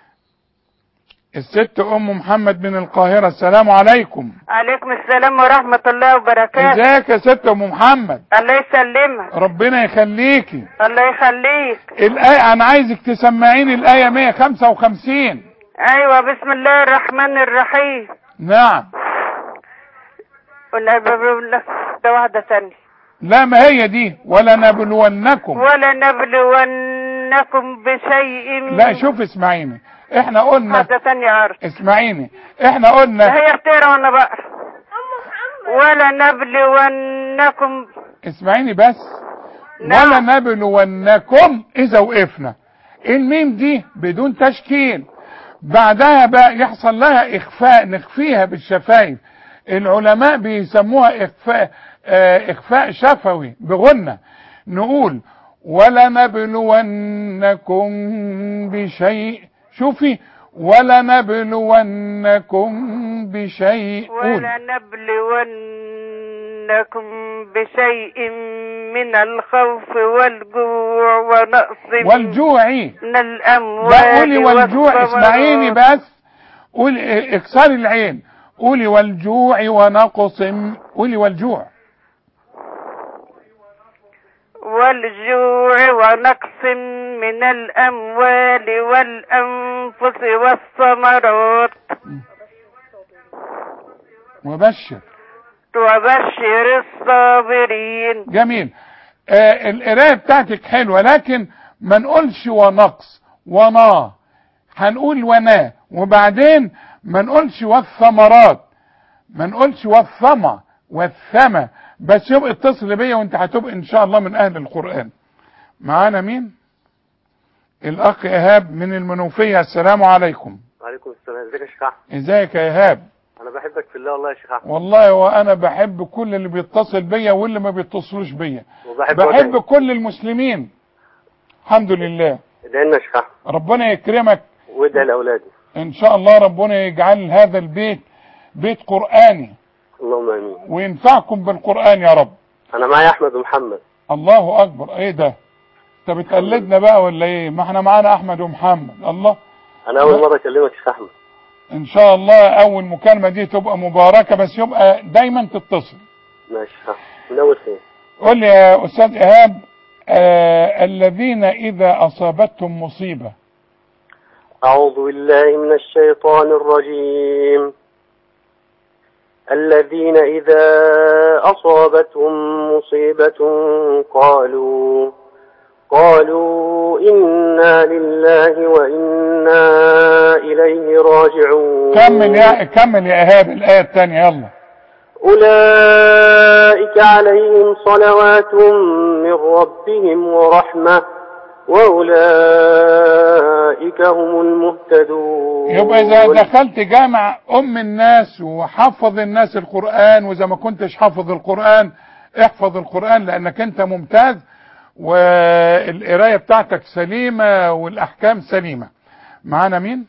C: الست ام محمد من القاهرة السلام عليكم
H: عليكم السلام ورحمة الله وبركاته
C: ازيك يا ست ام محمد
H: الله يسلمك
C: ربنا يخليكي
H: الله يخليك
C: الآية انا عايزك تسمعيني الآية 155
H: ايوه بسم الله الرحمن الرحيم
C: نعم
H: ولا بقول ده واحدة ثانية
C: لا ما هي دي ولا نبلونكم
H: ولا نبلونكم بشيء
C: لا شوف اسمعيني احنا قلنا
H: واحدة ثانية عارف
C: اسمعيني احنا قلنا
H: هي بتقرا وانا بقرا ولا نبلونكم
C: اسمعيني بس
H: نعم.
C: ولا نبلونكم اذا وقفنا الميم دي بدون تشكيل بعدها بقى يحصل لها اخفاء نخفيها بالشفايف العلماء بيسموها اخفاء اه اخفاء شفوي بغنة نقول ولنبلونكم بشيء شوفي ولنبلونكم بشيء قول.
H: ولنبلونكم بشيء من الخوف والجوع ونقص
C: والجوع
H: من الأموال
C: لا قولي والجوع
H: والثمرات.
C: اسمعيني بس قولي اكسري العين قولي والجوع ونقص قولي والجوع
H: والجوع ونقص من الأموال والأنفس والثمرات
C: وبشر
H: وبشر الصابرين
C: جميل آه القرايه بتاعتك حلوه لكن ما نقولش ونقص ونا هنقول ونا وبعدين ما نقولش والثمرات ما نقولش والثمى والثمى بس يبقى اتصل بيا وانت هتبقى ان شاء الله من اهل القران معانا مين الاخ ايهاب من المنوفيه السلام عليكم
L: وعليكم السلام ازيك يا شيخ احمد
C: ازيك يا ايهاب
L: انا بحبك في الله والله يا شيخ احمد
C: والله وانا بحب كل اللي بيتصل بيا واللي ما بيتصلوش بيا
L: وبحب
C: بحب كل المسلمين الحمد لله
L: ادعي لنا يا شيخ احمد
C: ربنا يكرمك
L: وادعي لاولادي
C: ان شاء الله ربنا يجعل هذا البيت بيت قرآني
L: اللهم امين
C: وينفعكم بالقرآن يا رب
L: انا معايا احمد ومحمد
C: الله اكبر ايه ده انت بتقلدنا بقى ولا ايه ما احنا معانا احمد ومحمد الله
L: انا اول مره اكلمك يا شيخ احمد
C: ان شاء الله اول مكالمة دي تبقى مباركة بس يبقى دايما تتصل
L: ماشي يا شيخ احمد من اول فين
C: قول لي يا استاذ ايهاب آه الذين اذا اصابتهم مصيبة
L: اعوذ بالله من الشيطان الرجيم الذين اذا اصابتهم مصيبه قالوا قالوا انا لله وانا اليه راجعون
C: كمل يا كمل يا ايهاب الايه الثانيه يلا
L: أولئك عليهم صلوات من ربهم ورحمة وأولئك هم المهتدون
C: يبقى اذا دخلت جامع ام الناس وحفظ الناس القرآن واذا ما كنتش حافظ القرآن احفظ القرآن لانك انت ممتاز والقراية بتاعتك سليمة والاحكام سليمة معانا مين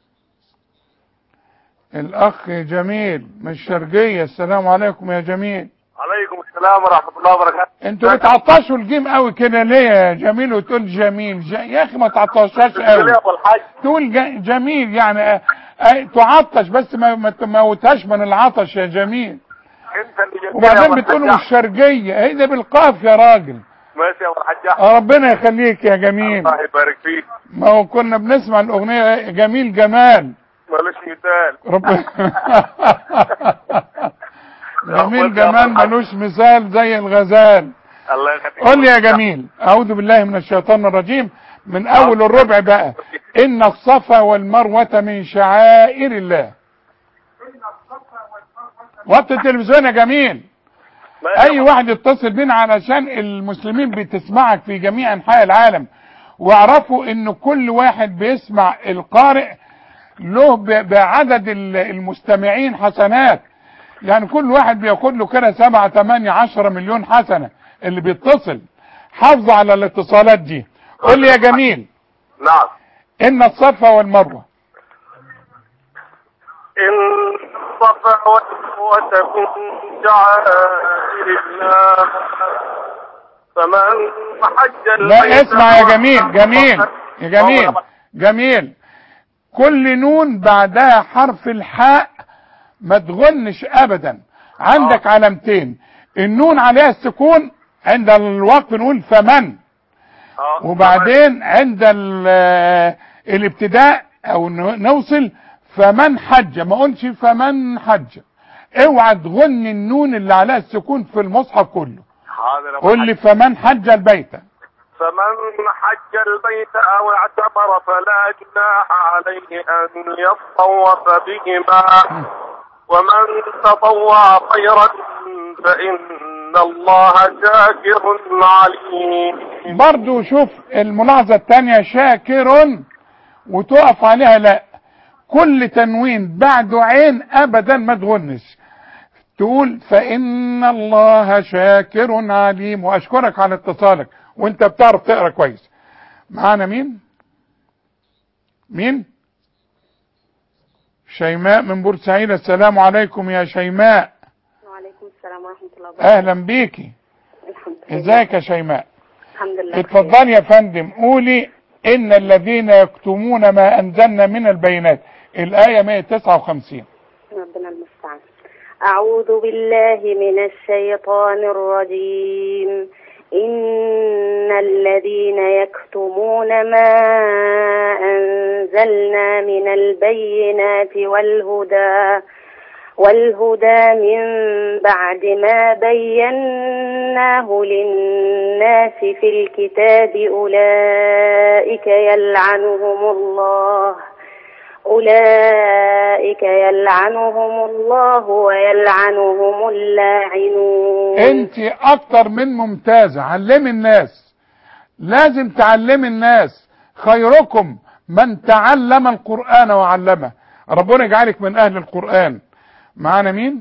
C: الاخ جميل من الشرقية السلام عليكم يا جميل
E: عليكم السلام ورحمة الله وبركاته
C: انتوا بتعطشوا الجيم قوي كده ليه يا جميل وتقول جميل ج... يا اخي ما تعطشهاش قوي
E: يا ابو الحاج
C: تقول ج... جميل يعني اه... اه... تعطش بس ما ما تموتهاش من العطش يا جميل
E: انت اللي جميل يا
C: وبعدين
E: أبو
C: بتقولوا
E: الحاج.
C: الشرقية هي ده بالقاف يا راجل
E: ماشي يا ابو الحاج
C: اه ربنا يخليك يا جميل
E: الله يبارك فيك
C: ما هو كنا بنسمع الاغنية جميل جمال
E: مالوش مثال
C: ربنا جميل جمال ملوش مثال زي الغزال
E: الله يخليك
C: قول لي يا جميل اعوذ بالله من الشيطان الرجيم من اول الربع بقى ان الصفا والمروة من شعائر الله وقت التلفزيون يا جميل اي واحد يتصل بينا علشان المسلمين بتسمعك في جميع انحاء العالم واعرفوا ان كل واحد بيسمع القارئ له ب- بعدد ال- المستمعين حسنات يعني كل واحد بياخد له كده سبعة تمانية عشرة مليون حسنة اللي بيتصل حافظوا على الاتصالات دي قول لي يا جميل
E: نعم
C: ان الصفا والمروة
E: الصفا والمروة من شعائر الله فمن حج
C: لا
E: البيت
C: اسمع يا
E: أو
C: جميل جميل يا جميل جميل كل نون بعدها حرف الحاء ما تغنش ابدا عندك علامتين النون عليها السكون عند الوقف نقول فمن
E: آه.
C: وبعدين عند ال- الابتداء او ن- نوصل فمن حج ما اقولش فمن حج اوعى تغني النون اللي عليها السكون في المصحف كله
E: حاضر يا أبو
C: قول
E: الحاج.
C: لي فمن حج البيت
E: فمن حج البيت أو اعتمر فلا جناح عليه أن يطوف بهما ومن تطوع خيرا فإن الله شاكر عليم
C: برضو شوف الملاحظة التانية شاكر وتقف عليها لا كل تنوين بعده عين ابدا ما تغنش تقول فان الله شاكر عليم واشكرك على اتصالك وانت بتعرف تقرا كويس معانا مين مين شيماء من بورسعيد السلام عليكم يا شيماء
M: وعليكم السلام ورحمة الله وبركاته
C: اهلا بيكي
M: الحمد لله
C: ازيك يا شيماء
M: الحمد لله
C: اتفضلي يا فندم قولي ان الذين يكتمون ما انزلنا من البينات الايه 159
M: ربنا المستعان أعوذ بالله من الشيطان الرجيم إن الذين يكتمون ما أنزلنا من البينات والهدى والهدى من بعد ما بيناه للناس في الكتاب أولئك يلعنهم الله أولئك يلعنهم الله ويلعنهم اللاعنون
C: انت اكتر من ممتازة علمي الناس لازم تعلمي الناس خيركم من تعلم القرآن وعلمه ربنا يجعلك من اهل القرآن معانا مين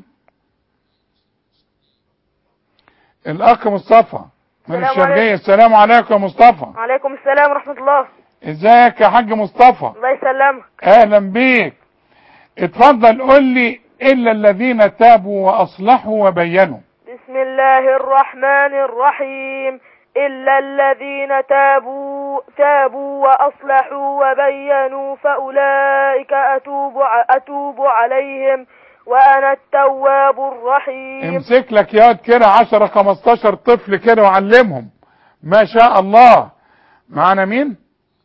C: الاخ مصطفى من
G: السلام
C: الشرقية
G: عليكم.
C: السلام عليكم يا مصطفى
G: وعليكم السلام ورحمة الله
C: ازيك يا حاج مصطفى
G: الله يسلمك
C: اهلا بيك اتفضل قول لي الا الذين تابوا واصلحوا وبينوا
G: بسم الله الرحمن الرحيم إلا الذين تابوا تابوا وأصلحوا وبينوا فأولئك أتوب ع- أتوب عليهم وأنا التواب الرحيم
C: امسك لك ياض كده 10 15 طفل كده وعلمهم ما شاء الله معانا مين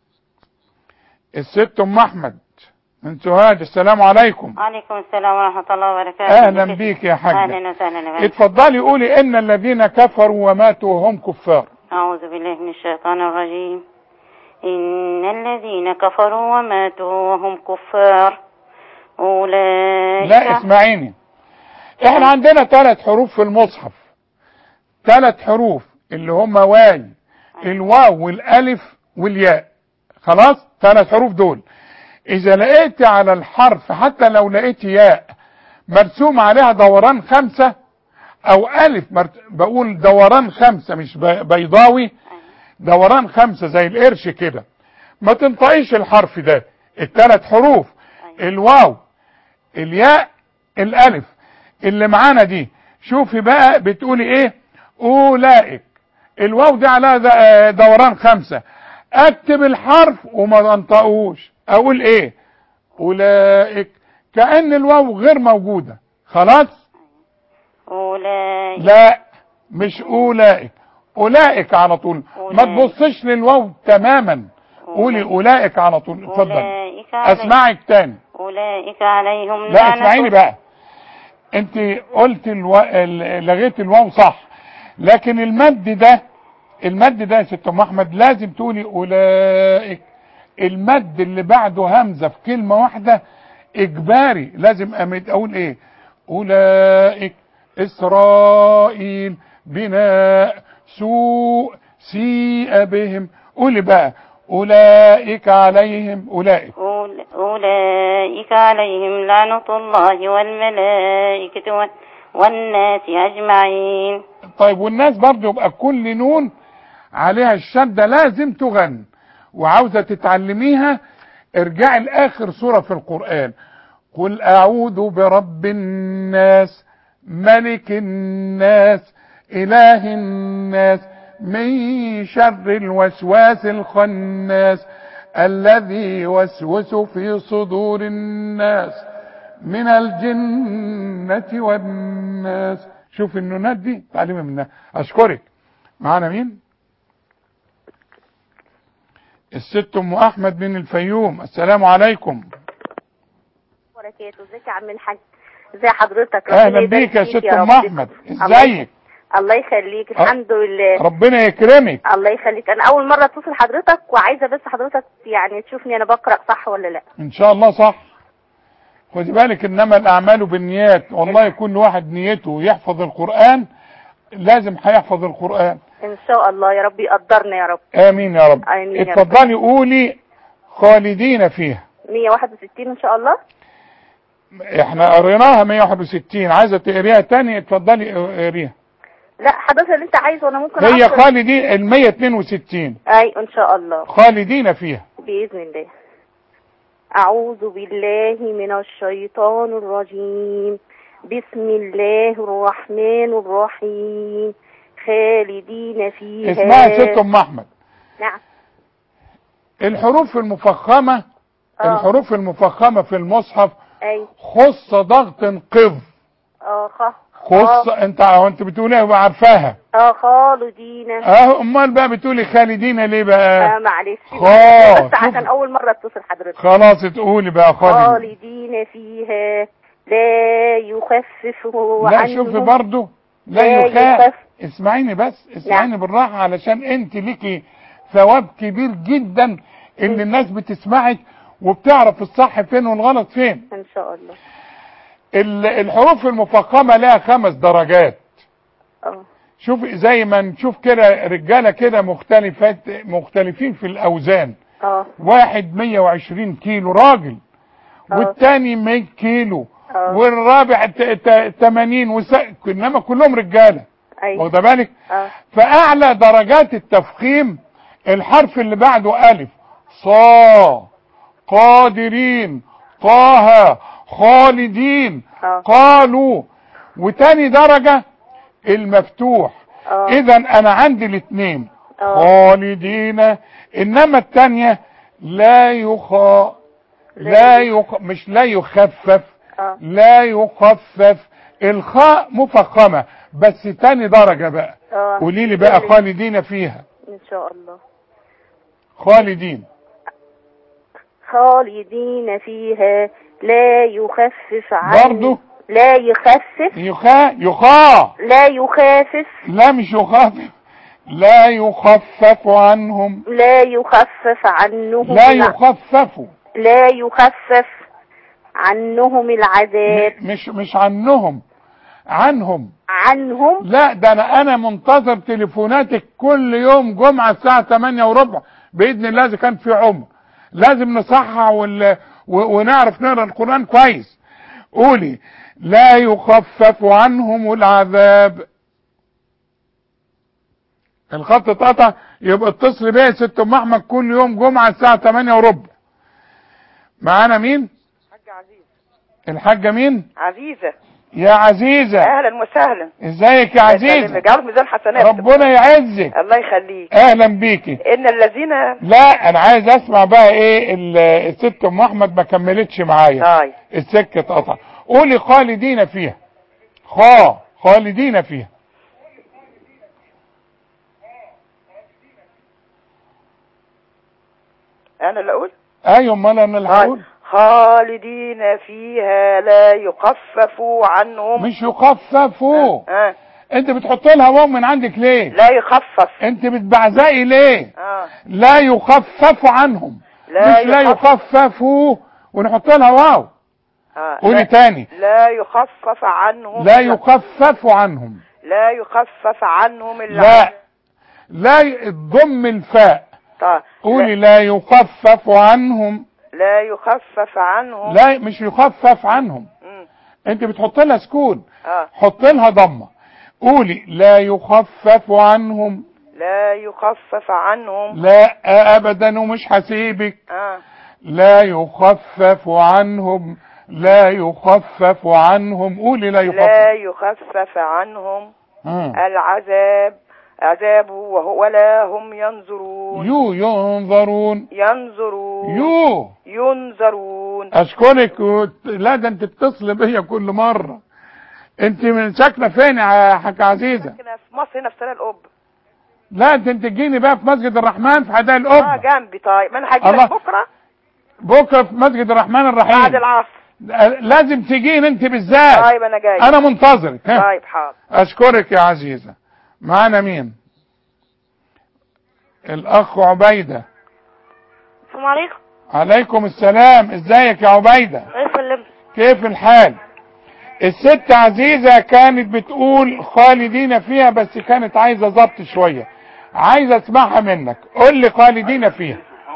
C: الست ام احمد من سوهاج السلام عليكم
N: وعليكم السلام ورحمة الله وبركاته
C: اهلا بيك يا حاجة
N: أهلا وسهلا يا فندم.
C: اتفضلي قولي ان الذين كفروا وماتوا وهم كفار
N: أعوذ بالله من الشيطان الرجيم إن الذين كفروا وماتوا وهم كفار أولئك
C: لا اسمعيني احنا عندنا ثلاث حروف في المصحف ثلاث حروف اللي هم واي الواو والالف والياء خلاص ثلاث حروف دول اذا لقيت على الحرف حتى لو لقيت ياء مرسوم عليها دوران خمسة او الف مرت... بقول دوران خمسة مش بي- بيضاوي دوران خمسة زي القرش كده ما تنطقيش الحرف ده الثلاث حروف الواو الياء الالف اللي معانا دي شوفي بقى بتقولي ايه اولئك الواو دي عليها د- آه دوران خمسة اكتب الحرف وما انطقوش اقول ايه اولئك كأن الواو غير موجودة خلاص
N: أولئك
C: لا مش اولئك اولئك على طول ما
N: أولئك.
C: تبصش للواو تماما قولي اولئك على طول اتفضل
N: أولئك علي-
C: اسمعك تاني
N: أولئك عليهم
C: لا
N: لعنة
C: اسمعيني بقى انت قلت الو... ال- لغيت الواو صح لكن المد ده المد ده يا ست ام احمد لازم تقولي اولئك المد اللي بعده همزه في كلمه واحده اجباري لازم أمد اقول ايه اولئك اسرائيل بناء سوء سيء بهم قولي بقى اولئك عليهم اولئك
N: أول- أولئك عليهم لعنة الله والملائكة وال- والناس أجمعين
C: طيب والناس برضه يبقى كل نون عليها الشدة لازم تغن وعاوزة تتعلميها ارجعي لآخر سورة في القرآن قل اعوذ برب الناس ملك الناس اله الناس من شر الوسواس الخناس الذي يوسوس في صدور الناس من الجنة والناس شوف النونات دي تعليم منها اشكرك معانا مين الست ام احمد من الفيوم السلام عليكم
O: وبركاته ازيك يا عم الحاج ازي حضرتك ربنا
C: اهلا
O: يبارك
C: بيك يا
O: فيك
C: ست
O: يا
C: ام
O: رب.
C: احمد
O: الله
C: ازيك
O: الله يخليك الحمد لله
C: ربنا يكرمك
O: الله يخليك انا اول مره اتصل حضرتك وعايزه بس حضرتك يعني تشوفني انا بقرا صح ولا لا
C: ان شاء الله صح خدي بالك انما الاعمال بالنيات والله كل واحد نيته يحفظ القرآن لازم هيحفظ القرآن
O: ان شاء الله يا رب يقدرنا يا رب
C: امين يا رب
O: آمين يا رب.
C: اتفضلي قولي خالدين فيها
O: 161 ان شاء الله
C: احنا قريناها 161 عايزه تقريها تاني اتفضلي اقريها
O: لا حضرتك اللي انت عايزه وانا ممكن
C: هي
O: أعصر.
C: خالدين ال 162
O: اي ان شاء الله
C: خالدين فيها
O: باذن الله اعوذ بالله من الشيطان الرجيم بسم الله الرحمن الرحيم خالدين فيها
C: اسمها يا ست ام احمد
O: نعم
C: الحروف المفخمه
O: آه.
C: الحروف المفخمه في المصحف
O: اي
C: خص ضغط قذ
O: اه خ
C: خص انت انت بتقولي هو عارفاها
O: اه خالدين
C: اه امال بقى بتقولي خالدين ليه
O: آه
C: بقى
O: معلش
C: خا-
O: بس عشان اول مره اتصل حضرتك
C: خلاص تقولي بقى خالد
O: خالدين فيها لا يخففه
C: لا
O: عنهم
C: شوفي برضو لا
O: لا
C: يخاف
O: يخف.
C: اسمعيني بس اسمعيني بالراحة علشان انت ليكي ثواب كبير جدا ان الناس بتسمعك وبتعرف الصح فين والغلط فين
O: ان شاء الله
C: ال- الحروف المفخمة لها خمس درجات
O: اه
C: شوف زي ما نشوف كده رجالة كده مختلفات مختلفين في الاوزان
O: اه
C: واحد 120 كيلو راجل
O: آه.
C: والتاني 100 كيلو
O: آه.
C: والرابع ت- ت- 80 وس... انما كلهم رجاله
O: ايوه
C: واخده بالك
O: اه
C: فاعلى درجات التفخيم الحرف اللي بعده الف صا قادرين طه خالدين
O: آه.
C: قالوا وتاني درجة المفتوح
O: آه.
C: اذا انا عندي الاثنين
O: آه.
C: خالدين انما التانية لا يخا لا يخ... مش لا يخفف
O: اه
C: لا يخفف الخاء مفخمة بس تاني درجة بقى
O: اه
C: قولي لي بقى خالدين فيها
O: ان شاء الله
C: خالدين
O: خالدين فيها لا يخفف عنهم
C: برضو
O: لا يخفف
C: يخا يخا
O: لا يخافف
C: لا مش يخفف لا يخفف عنهم
O: لا يخفف عنهم
C: لا
O: الع-
C: يخفف
O: لا يخفف عنهم العذاب
C: مش مش عنهم عنهم
O: عنهم
C: لا ده انا انا منتظر تليفوناتك كل يوم جمعة الساعة 8 وربع باذن الله اذا كان في عمر لازم نصحح وال... و... ونعرف نقرا القرآن كويس قولي لا يخفف عنهم العذاب الخط اتقطع يبقى اتصل بيا يا ست ام احمد كل يوم جمعة الساعة 8 وربع معانا مين الحاجة مين
P: عزيزة
C: يا عزيزة
P: اهلا وسهلا
C: ازيك يا عزيزة
P: جعل ميزان حسنات
C: ربنا يعزك
P: الله يخليك
C: اهلا بيكي
P: ان الذين
C: لا انا عايز اسمع بقى ايه ال- الست ام احمد ما كملتش معايا
P: طيب
C: السكه اتقطع قولي خالدين فيها خا خالدين فيها
P: انا اللي اقول
C: ايوه امال انا اللي هقول
P: خالدين فيها لا يخفف عنهم
C: مش يخففوا
P: آه.
C: انت بتحط لها واو من عندك ليه
P: لا يخفف
C: انت بتبعزقي ليه
P: آه.
C: لا يخفف عنهم
P: لا
C: مش لا
P: يخفف.
C: يخففوا ونحط لها واو
P: آه.
C: قولي
P: لا-
C: تاني
P: لا يخفف عنهم
C: لا يخفف عنهم
P: لا يخفف عنهم
C: لا لا ي- ضم الفاء
P: طيب.
C: قولي لا يخفف عنهم
P: لا يخفف عنهم
C: لا مش يخفف عنهم
P: مم.
C: انت بتحط لها سكون
P: آه.
C: حط لها ضمه قولي لا يخفف عنهم
P: لا يخفف عنهم
C: لا ابدا ومش هسيبك
P: آه.
C: لا يخفف عنهم لا يخفف عنهم قولي لا
P: لا
C: يخفف
P: يخفف عنهم
C: آه.
P: العذاب عذاب وهو- ولا هم ينظرون
C: يو ينظرون
P: ينظرون
C: يو
P: ينظرون
C: اشكرك وت... لا ده انت بتصل بيا كل مرة انت من ساكنة فين يا حاج عزيزة
P: هنا في مصر هنا في سنة القب
C: لا انت انت تجيني بقى في مسجد الرحمن في حدائق
P: اه
C: القبة
P: جنبي طيب ما انا هجي
C: الله.
P: لك بكره
C: بكرة في مسجد الرحمن الرحيم
P: بعد العصر
C: لازم تجيني انت بالذات
P: طيب انا جاي
C: انا منتظرك ها
P: طيب حاضر
C: اشكرك يا عزيزة معانا مين الاخ عبيدة
I: السلام عليكم
C: عليكم السلام ازيك يا عبيدة
I: الله يسلمك
C: كيف الحال الست عزيزة كانت بتقول خالدين فيها بس كانت عايزة ضبط شوية عايزة اسمعها منك قول لي خالدين فيها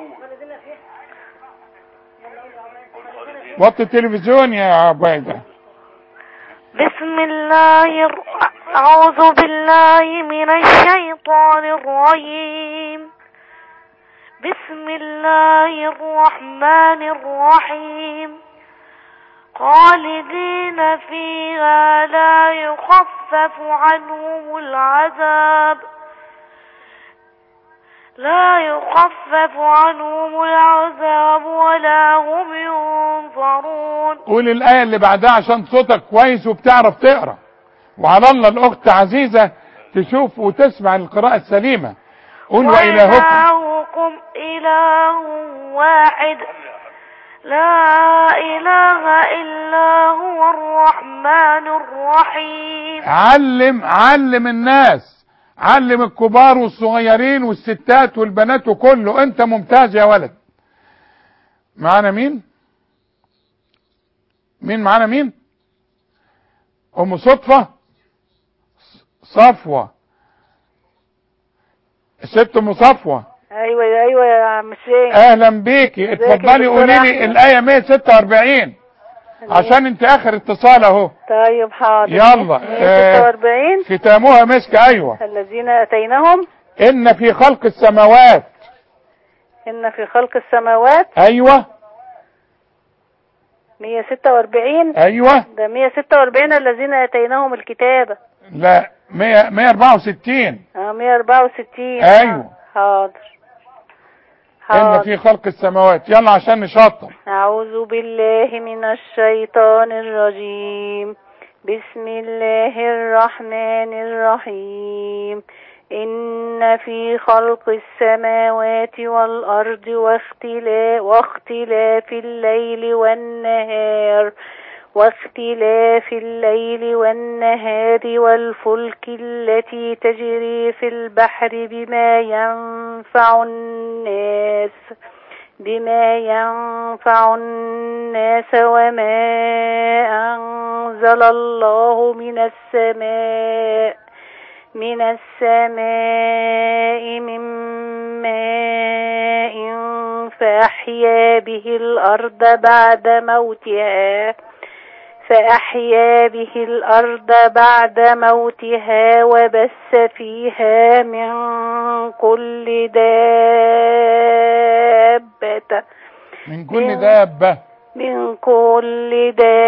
C: وطي التلفزيون يا عبيدة
I: بسم الله الر... أعوذ بالله من الشيطان الرجيم بسم الله الرحمن الرحيم خالدين فيها لا يخفف عنهم العذاب لا يخفف عنهم العذاب ولا هم ينظرون
C: قول الآية اللي بعدها عشان صوتك كويس وبتعرف تقرأ وعلى الله الأخت عزيزة تشوف وتسمع القراءة السليمة قول وإلهكم
I: وإلهكم إله واحد لا إله إلا هو الرحمن الرحيم
C: علم علم الناس علم الكبار والصغيرين والستات والبنات وكله انت ممتاز يا ولد معانا مين مين معانا مين ام صدفة صفوة الست ام صفوة
H: ايوه ايوه يا عم الشيخ
C: اهلا بيكي
H: يا
C: اتفضلي
H: دكتور
C: قولي لي
H: أحمد؟
C: الايه 146 عشان انت اخر اتصال اهو
H: طيب حاضر
C: يلا آه،
H: 146
C: ختامها مسك ايوه
H: الذين اتيناهم
C: ان في خلق السماوات
H: ان في خلق السماوات
C: ايوه
H: 146
C: ايوه
H: ده 146 الذين اتيناهم الكتاب
C: لا 100 164
H: اه 164
C: أيوة.
H: حاضر
C: ان
H: حاضر
C: في خلق السماوات يلا عشان نشطب
H: أعوذ بالله من الشيطان الرجيم بسم الله الرحمن الرحيم إن في خلق السماوات والأرض واختلاف, واختلاف الليل والنهار واختلاف الليل والنهار والفلك التي تجري في البحر بما ينفع الناس بما ينفع الناس وما أنزل الله من السماء من السماء من ماء فأحيا به الأرض بعد موتها فأحيا به الأرض بعد موتها وبث فيها من كل دابة
C: من كل دابة
H: من كل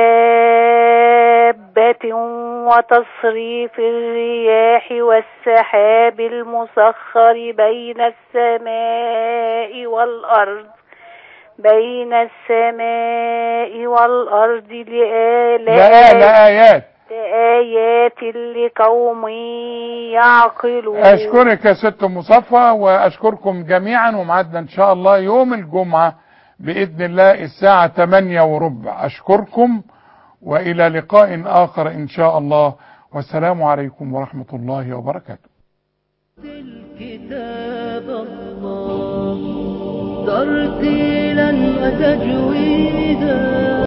H: دابة وتصريف الرياح والسحاب المسخر بين السماء والأرض بين السماء والأرض
C: لا
H: لآيات
C: لآيات
H: لآيات لقوم يعقلون
C: اشكرك يا ست مصفى واشكركم جميعا ومعدنا ان شاء الله يوم الجمعة باذن الله الساعة 8 وربع اشكركم والى لقاء اخر ان شاء الله والسلام عليكم ورحمة الله وبركاته
A: كتاب الله ترتيلا وتجويدا